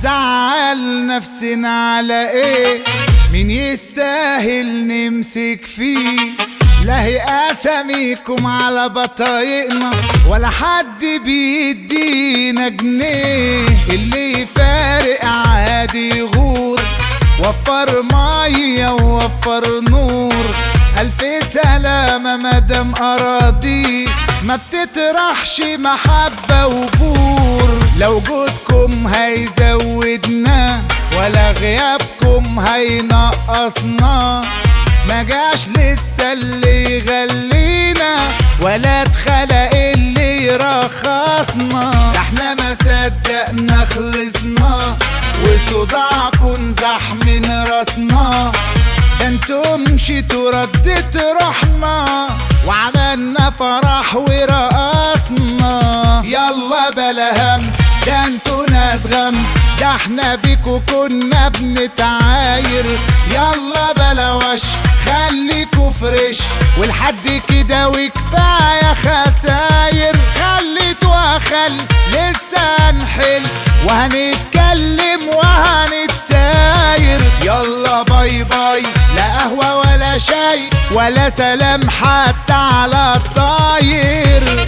هنزعل نفسنا على ايه مين يستاهل نمسك فيه لا هي اساميكم على بطايقنا ولا حد بيدينا جنيه اللي فارق عادي يغور وفر ميه ووفر نور الف سلامة مدام اراضي ما بتطرحش محبة وبور لو جودكم هيزودنا ولا غيابكم هينقصنا ما جاش لسه اللي يغلينا ولا اتخلق اللي يرخصنا ده احنا ما صدقنا خلصنا وصداعكم نزح من راسنا ده انتوا مشيتوا ردت رحمة وعملنا فرح ورقصنا يلا بلا هم ده انتوا ناس غم ده احنا بيكوا كنا بنتعاير يلا بلا وش خليكوا فريش ولحد كده وكفايه خساير خليت واخل لسه نحل وهنتكلم وهنتساير يلا باي باي لا قهوه ولا شاي ولا سلام حتى على الطاير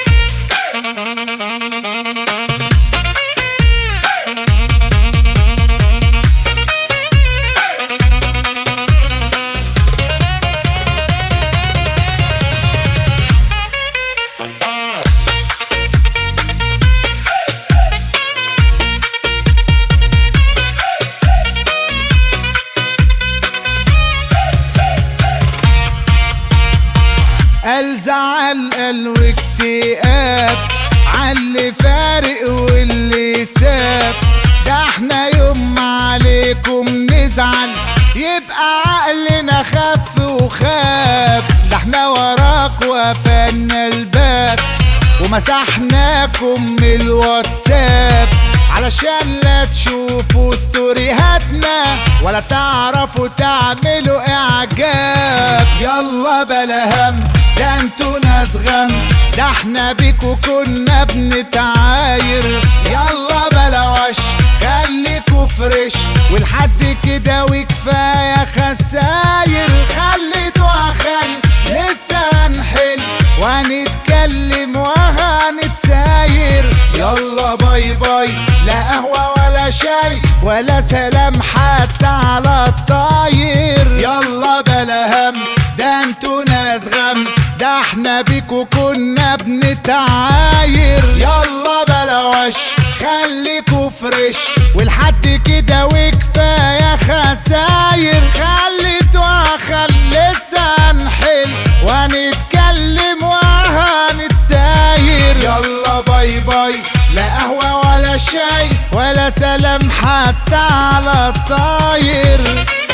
قال زعل قال واكتئاب عاللي فارق واللي ساب ده احنا يوم ما عليكم نزعل يبقى عقلنا خف وخاب ده احنا وراك وقفلنا الباب ومسحناكم من الواتساب علشان لا تشوفوا ستوريهاتنا ولا تعرفوا تعملوا اعجاب يلا بلا هم ده انتوا ناس غم ده احنا بيكوا كنا بنتعاير يلا بلا وش خليكوا فريش ولحد كده وكفايه خساير خليتوا اخل لسه هنحل وهنتكلم وهنتساير يلا باي باي لا قهوه ولا شاي ولا سلام حتى على الطاير يلا بلا هم ده انتوا ناس غم ده احنا بيكوا كنا بنتعاير يلا بلا وش خليكوا فريش ولحد كده وكفايه خساير خليتوا اخل لسه هنحل وهنتكلم وهنتساير يلا باي باي لا قهوه ولا شاي ولا سلام حتى على الطاير